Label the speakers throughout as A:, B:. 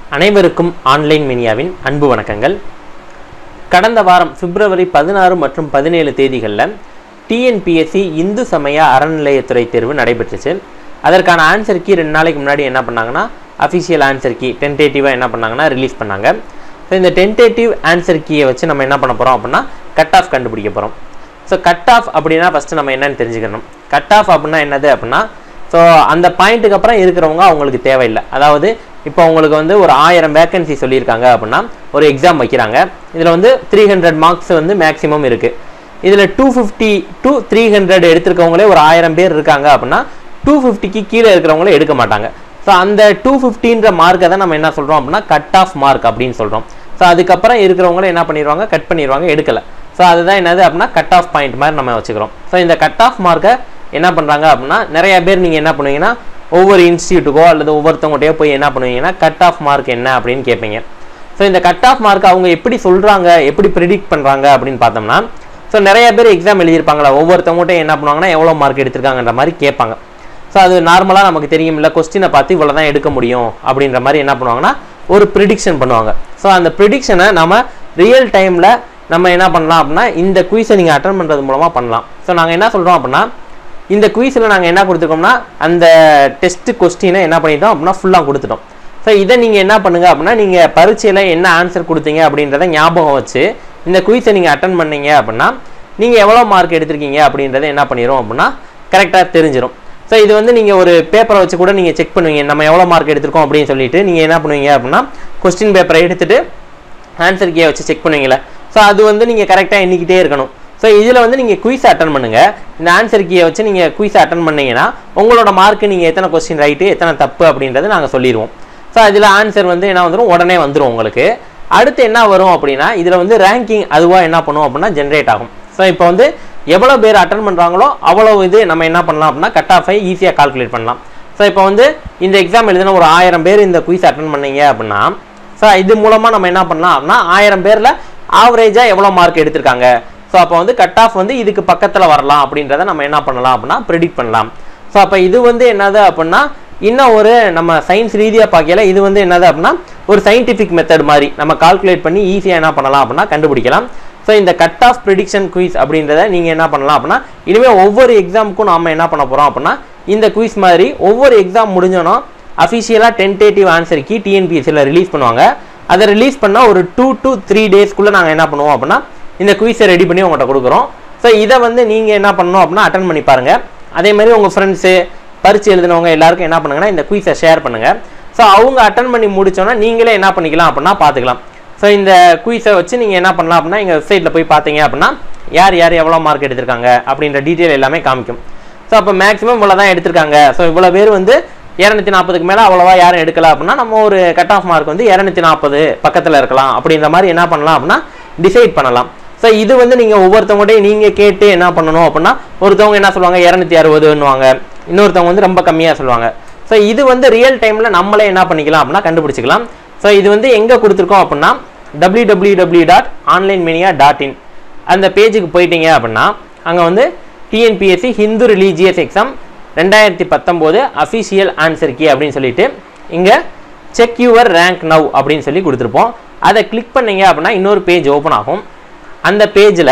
A: அனைவருக்கும் ஆன்லைன் மீடியாவின் அன்பு வணக்கங்கள் கடந்த வாரம் பிப்ரவரி பதினாறு மற்றும் பதினேழு தேதிகளில் டிஎன்பிஎஸ்சி இந்து சமய அறநிலையத்துறை தேர்வு நடைபெற்றுச்சு அதற்கான ஆன்சர் கீ ரெண்டு நாளைக்கு முன்னாடி என்ன பண்ணாங்கன்னா அஃபிஷியல் ஆன்சர் கீ டென்டேட்டிவாக என்ன பண்ணாங்கன்னா ரிலீஸ் பண்ணாங்க ஸோ இந்த டென்டேட்டிவ் ஆன்சர் கீயை வச்சு நம்ம என்ன பண்ண போகிறோம் அப்படின்னா கட் ஆஃப் கண்டுபிடிக்க போகிறோம் ஸோ கட் ஆஃப் அப்படின்னா ஃபஸ்ட்டு நம்ம என்னன்னு தெரிஞ்சுக்கணும் கட் ஆஃப் அப்படின்னா என்னது அப்படின்னா ஸோ அந்த பாயிண்ட்டுக்கு அப்புறம் இருக்கிறவங்க அவங்களுக்கு தேவையில்லை அதாவது இப்போ உங்களுக்கு வந்து ஒரு ஆயிரம் வேகன்சி சொல்லியிருக்காங்க அப்படின்னா ஒரு எக்ஸாம் வைக்கிறாங்க இதில் வந்து த்ரீ ஹண்ட்ரட் மார்க்ஸ் வந்து மேக்ஸிமம் இருக்குது இதில் two fifty to three hundred எடுத்திருக்கவங்களே ஒரு ஆயிரம் பேர் இருக்காங்க அப்படின்னா டூ ஃபிஃப்டிக்கு கீழே இருக்கிறவங்களே எடுக்க மாட்டாங்க ஸோ அந்த டூ ஃபிஃப்டின்ற மார்க்கை தான் நம்ம என்ன சொல்கிறோம் அப்படின்னா கட் ஆஃப் மார்க் அப்படின்னு சொல்கிறோம் ஸோ அதுக்கப்புறம் இருக்கிறவங்களே என்ன பண்ணிடுவாங்க கட் பண்ணிடுவாங்க எடுக்கலை ஸோ அதுதான் என்னது அப்படின்னா கட் ஆஃப் பாயிண்ட் மாதிரி நம்ம வச்சுக்கிறோம் ஸோ இந்த கட் ஆஃப் மார்க்கை என்ன பண்ணுறாங்க அப்படின்னா நிறைய பேர் நீங்கள் என்ன பண்ணுவீங்கன்னா ஒவ்வொரு இன்ஸ்டியூட்டுக்கோ அல்லது ஒவ்வொருத்தவங்ககிட்டயோ போய் என்ன பண்ணுவீங்கன்னா கட் ஆஃப் மார்க் என்ன அப்படின்னு கேட்பீங்க ஸோ இந்த கட் ஆஃப் மார்க் அவங்க எப்படி சொல்கிறாங்க எப்படி ப்ரிடிக்ட் பண்ணுறாங்க அப்படின்னு பார்த்தோம்னா ஸோ நிறைய பேர் எக்ஸாம் எழுதியிருப்பாங்களா ஒவ்வொருத்தவங்ககிட்ட என்ன பண்ணுவாங்கன்னா எவ்வளோ மார்க் எடுத்திருக்காங்கன்ற மாதிரி கேட்பாங்க ஸோ அது நார்மலாக நமக்கு தெரியும் இல்லை கொஸ்டினை பார்த்து இவ்வளோ தான் எடுக்க முடியும் அப்படின்ற மாதிரி என்ன பண்ணுவாங்கன்னா ஒரு ப்ரிடிக்ஷன் பண்ணுவாங்க ஸோ அந்த ப்ரிடிக்ஷனை நம்ம ரியல் டைமில் நம்ம என்ன பண்ணலாம் அப்படின்னா இந்த குயிஸை நீங்கள் அட்டன் பண்ணுறது மூலமாக பண்ணலாம் ஸோ நாங்கள் என்ன சொல்கிறோம் அப்படின்னா இந்த குயிஸில் நாங்கள் என்ன கொடுத்துருக்கோம்னா அந்த டெஸ்ட் கொஸ்டினை என்ன பண்ணிட்டோம் அப்படின்னா ஃபுல்லாக கொடுத்துட்டோம் ஸோ இதை நீங்கள் என்ன பண்ணுங்க அப்படின்னா நீங்கள் பரீட்சையில் என்ன ஆன்சர் கொடுத்தீங்க அப்படின்றத ஞாபகம் வச்சு இந்த குயிஸை நீங்கள் அட்டன் பண்ணீங்க அப்படின்னா நீங்கள் எவ்வளோ மார்க் எடுத்திருக்கீங்க அப்படின்றத என்ன பண்ணிடும் அப்படின்னா கரெக்டாக தெரிஞ்சிடும் ஸோ இது வந்து நீங்கள் ஒரு பேப்பரை வச்சு கூட நீங்கள் செக் பண்ணுவீங்க நம்ம எவ்வளோ மார்க் எடுத்திருக்கோம் அப்படின்னு சொல்லிட்டு நீங்கள் என்ன பண்ணுவீங்க அப்படின்னா கொஸ்டின் பேப்பரை எடுத்துட்டு ஆன்சர் கீயை வச்சு செக் பண்ணுவீங்களே ஸோ அது வந்து நீங்கள் கரெக்டாக எண்ணிக்கிட்டே இருக்கணும் ஸோ இதில் வந்து நீங்கள் குயிஸ் அட்டன் பண்ணுங்கள் இந்த ஆன்சர் கீயை வச்சு நீங்கள் குயிஸ் அட்டன் பண்ணீங்கன்னா உங்களோட மார்க் நீங்கள் எத்தனை கொஸ்டின் ரைட்டு எத்தனை தப்பு அப்படின்றது நாங்கள் சொல்லிடுவோம் ஸோ இதில் ஆன்சர் வந்து என்ன வந்துடும் உடனே வந்துடும் உங்களுக்கு அடுத்து என்ன வரும் அப்படின்னா இதில் வந்து ரேங்கிங் அதுவாக என்ன பண்ணும் அப்படின்னா ஜென்ரேட் ஆகும் ஸோ இப்போ வந்து எவ்வளோ பேர் அட்டன் பண்ணுறாங்களோ அவ்வளோ இது நம்ம என்ன பண்ணலாம் அப்படின்னா கட் ஆஃப் ஆகி ஈஸியாக கால்குலேட் பண்ணலாம் ஸோ இப்போ வந்து இந்த எக்ஸாம் எழுதின ஒரு ஆயிரம் பேர் இந்த குயிஸ் அட்டன் பண்ணீங்க அப்படின்னா ஸோ இது மூலமாக நம்ம என்ன பண்ணலாம் அப்படின்னா ஆயிரம் பேரில் ஆவரேஜாக எவ்வளோ மார்க் எடுத்திருக்காங்க ஸோ அப்போ வந்து கட் ஆஃப் வந்து இதுக்கு பக்கத்தில் வரலாம் அப்படின்றத நம்ம என்ன பண்ணலாம் அப்படின்னா ப்ரிடிக்ட் பண்ணலாம் ஸோ அப்போ இது வந்து என்னது அப்படின்னா இன்னும் ஒரு நம்ம சயின்ஸ் ரீதியாக பார்க்கல இது வந்து என்னது அப்படின்னா ஒரு சயின்டிஃபிக் மெத்தட் மாதிரி நம்ம கால்குலேட் பண்ணி ஈஸியாக என்ன பண்ணலாம் அப்படின்னா கண்டுபிடிக்கலாம் ஸோ இந்த கட் ஆஃப் ப்ரிடிக்ஷன் குயிஸ் அப்படின்றத நீங்கள் என்ன பண்ணலாம் அப்படின்னா இனிமேல் ஒவ்வொரு எக்ஸாமுக்கும் நாம் என்ன பண்ண போகிறோம் அப்படின்னா இந்த குயிஸ் மாதிரி ஒவ்வொரு எக்ஸாம் முடிஞ்சோன்னா அஃபிஷியலாக டென்டேட்டிவ் ஆன்சர் கீ டிஎன்பிஎஸ்சியில் ரிலீஸ் பண்ணுவாங்க அதை ரிலீஸ் பண்ணால் ஒரு டூ டு த்ரீ டேஸ்க்குள்ளே நாங்கள் என்ன பண்ணுவோம் அப்படின்னா இந்த குயிஸை ரெடி பண்ணி உங்கள்கிட்ட கொடுக்குறோம் ஸோ இதை வந்து நீங்கள் என்ன பண்ணணும் அப்படின்னா அட்டன் பண்ணி பாருங்கள் அதே மாதிரி உங்கள் ஃப்ரெண்ட்ஸு பரிச்சு எழுதினவங்க எல்லாருக்கும் என்ன பண்ணுங்கன்னா இந்த குயிஸை ஷேர் பண்ணுங்கள் ஸோ அவங்க அட்டன் பண்ணி முடிச்சோன்னா நீங்களே என்ன பண்ணிக்கலாம் அப்படின்னா பார்த்துக்கலாம் ஸோ இந்த குயிஸை வச்சு நீங்கள் என்ன பண்ணலாம் அப்படின்னா எங்கள் வெப்சைட்டில் போய் பார்த்தீங்க அப்படின்னா யார் யார் எவ்வளோ மார்க் எடுத்திருக்காங்க அப்படின்ற டீட்டெயில் எல்லாமே காமிக்கும் ஸோ அப்போ மேக்ஸிமம் இவ்வளோ தான் எடுத்திருக்காங்க ஸோ இவ்வளோ பேர் வந்து இரநூத்தி நாற்பதுக்கு மேலே அவ்வளோவா யாரும் எடுக்கல அப்படின்னா நம்ம ஒரு கட் ஆஃப் மார்க் வந்து இரநூத்தி நாற்பது பக்கத்தில் இருக்கலாம் அப்படின்ற மாதிரி என்ன பண்ணலாம் அப்படின்னா டிசைட் பண்ணலாம் ஸோ இது வந்து நீங்கள் ஒவ்வொருத்தவங்கள்ட்டையும் நீங்கள் கேட்டு என்ன பண்ணணும் அப்படின்னா ஒருத்தவங்க என்ன சொல்லுவாங்க இரநூத்தி அறுபதுன்னுவாங்க இன்னொருத்தவங்க வந்து ரொம்ப கம்மியாக சொல்லுவாங்க ஸோ இது வந்து ரியல் டைமில் நம்மளே என்ன பண்ணிக்கலாம் அப்படின்னா கண்டுபிடிச்சிக்கலாம் ஸோ இது வந்து எங்கே கொடுத்துருக்கோம் அப்படின்னா W W W dot online மீனியா டாட் இன் அந்த பேஜுக்கு போயிட்டீங்க அப்படின்னா அங்கே வந்து டிஎன்பிஎஸ்சி ஹிந்து ரிலீஜியஸ் எக்ஸாம் ரெண்டாயிரத்தி பத்தொம்போது அஃபிஷியல் ஆன்சர் கீ அப்படின்னு சொல்லிட்டு இங்கே செக் யுவர் ரேங்க் நவ் அப்படின்னு சொல்லி கொடுத்துருப்போம் அதை கிளிக் பண்ணீங்க அப்படின்னா இன்னொரு பேஜ் ஓப்பன் ஆகும் அந்த பேஜில்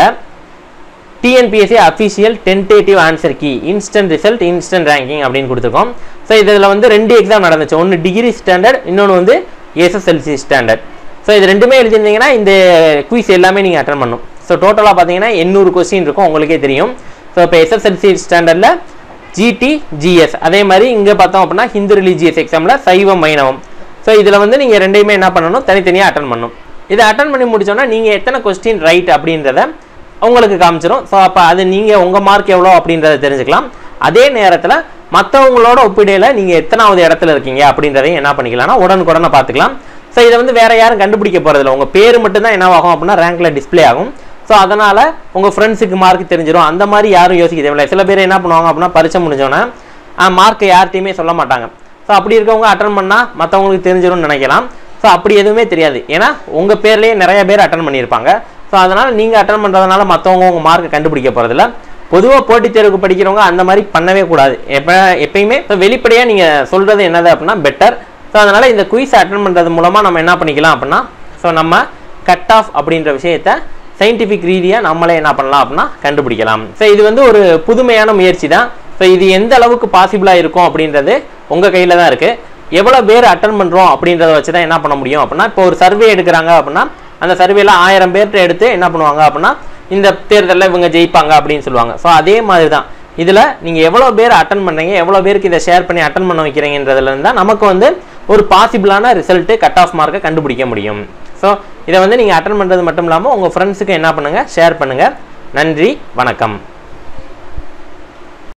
A: TNPSC official tentative answer key instant result instant ranking அப்படின்னு கொடுத்துருக்கோம் ஸோ இதில் வந்து ரெண்டு எக்ஸாம் நடந்துச்சு ஒன்று டிகிரி ஸ்டாண்டர்ட் இன்னொன்று வந்து எஸ்எஸ்எல்சி ஸ்டாண்டர்ட் ஸோ இது ரெண்டுமே எழுதிருந்தீங்கன்னா இந்த குயிஸ் எல்லாமே நீங்கள் அட்டன் பண்ணும் ஸோ டோட்டலாக பார்த்தீங்கன்னா எண்ணூறு கொஸ்டின் இருக்கும் உங்களுக்கே தெரியும் ஸோ இப்போ எஸ்எஸ்எல்சி ஸ்டாண்டர்டில் ஜிடி ஜிஎஸ் அதே மாதிரி இங்கே பார்த்தோம் அப்படின்னா ஹிந்து ரிலீஜியஸ் எக்ஸாமில் சைவம் மைனவம் ஸோ இதில் வந்து நீங்கள் ரெண்டையுமே என்ன பண்ணணும் தனித்தனியாக அட்டன் பண்ணணும் இதை அட்டன் பண்ணி முடிச்சோன்னா நீங்கள் எத்தனை கொஸ்டின் ரைட் அப்படின்றத உங்களுக்கு காமிச்சிடும் ஸோ அப்போ அது நீங்கள் உங்கள் மார்க் எவ்வளோ அப்படின்றத தெரிஞ்சுக்கலாம் அதே நேரத்தில் மற்றவங்களோட ஒப்பிடையில் நீங்கள் எத்தனாவது இடத்துல இருக்கீங்க அப்படின்றதையும் என்ன பண்ணிக்கலாம்னா உடனுக்குடனே பார்த்துக்கலாம் ஸோ இதை வந்து வேறு யாரும் கண்டுபிடிக்க போகிறதில்ல உங்கள் பேர் மட்டும்தான் என்னவாகும் அப்படின்னா ரேங்கில் டிஸ்ப்ளே ஆகும் ஸோ அதனால் உங்கள் ஃப்ரெண்ட்ஸுக்கு மார்க் தெரிஞ்சிடும் அந்த மாதிரி யாரும் யோசிக்க தேவையில்லை சில பேர் என்ன பண்ணுவாங்க அப்படின்னா பரிச்சை முடிஞ்சோன்னே மார்க்கை யார்ட்டையுமே சொல்ல மாட்டாங்க ஸோ அப்படி இருக்கவங்க அட்டன் பண்ணால் மற்றவங்களுக்கு தெரிஞ்சிடும்னு நினைக்கலாம் ஸோ அப்படி எதுவுமே தெரியாது ஏன்னா உங்கள் பேர்லேயே நிறைய பேர் அட்டன் பண்ணியிருப்பாங்க ஸோ அதனால் நீங்கள் அட்டன் பண்ணுறதுனால மற்றவங்க உங்கள் மார்க்கை கண்டுபிடிக்க போகிறதில்ல பொதுவாக போட்டித் தேர்வுக்கு படிக்கிறவங்க அந்த மாதிரி பண்ணவே கூடாது எப்போ எப்பயுமே வெளிப்படையாக நீங்கள் சொல்கிறது என்னது அப்படின்னா பெட்டர் ஸோ அதனால் இந்த குயிஸ் அட்டன் பண்ணுறது மூலமாக நம்ம என்ன பண்ணிக்கலாம் அப்படின்னா ஸோ நம்ம கட் ஆஃப் அப்படின்ற விஷயத்த சயின்டிஃபிக் ரீதியாக நம்மளே என்ன பண்ணலாம் அப்படின்னா கண்டுபிடிக்கலாம் ஸோ இது வந்து ஒரு புதுமையான முயற்சி தான் ஸோ இது எந்த அளவுக்கு பாசிபிளாக இருக்கும் அப்படின்றது உங்கள் கையில் தான் இருக்குது எவ்வளோ பேர் அட்டன் பண்ணுறோம் அப்படின்றத வச்சு தான் என்ன பண்ண முடியும் அப்படின்னா இப்போ ஒரு சர்வே எடுக்கிறாங்க அப்படின்னா அந்த சர்வேல ஆயிரம் பேர்கிட்ட எடுத்து என்ன பண்ணுவாங்க அப்படின்னா இந்த தேர்தலில் இவங்க ஜெயிப்பாங்க அப்படின்னு சொல்லுவாங்க ஸோ அதே மாதிரி தான் இதில் நீங்கள் எவ்வளோ பேர் அட்டன் பண்ணுறீங்க எவ்வளோ பேருக்கு இதை ஷேர் பண்ணி அட்டன் பண்ண வைக்கிறீங்கன்றதுல இருந்தால் நமக்கு வந்து ஒரு பாசிபிளான ரிசல்ட்டு கட் ஆஃப் மார்க்கை கண்டுபிடிக்க முடியும் ஸோ இதை வந்து நீங்கள் அட்டன் பண்ணுறது மட்டும் இல்லாமல் உங்கள் ஃப்ரெண்ட்ஸுக்கு என்ன பண்ணுங்கள் ஷேர் பண்ணுங்கள் நன்றி வணக்கம்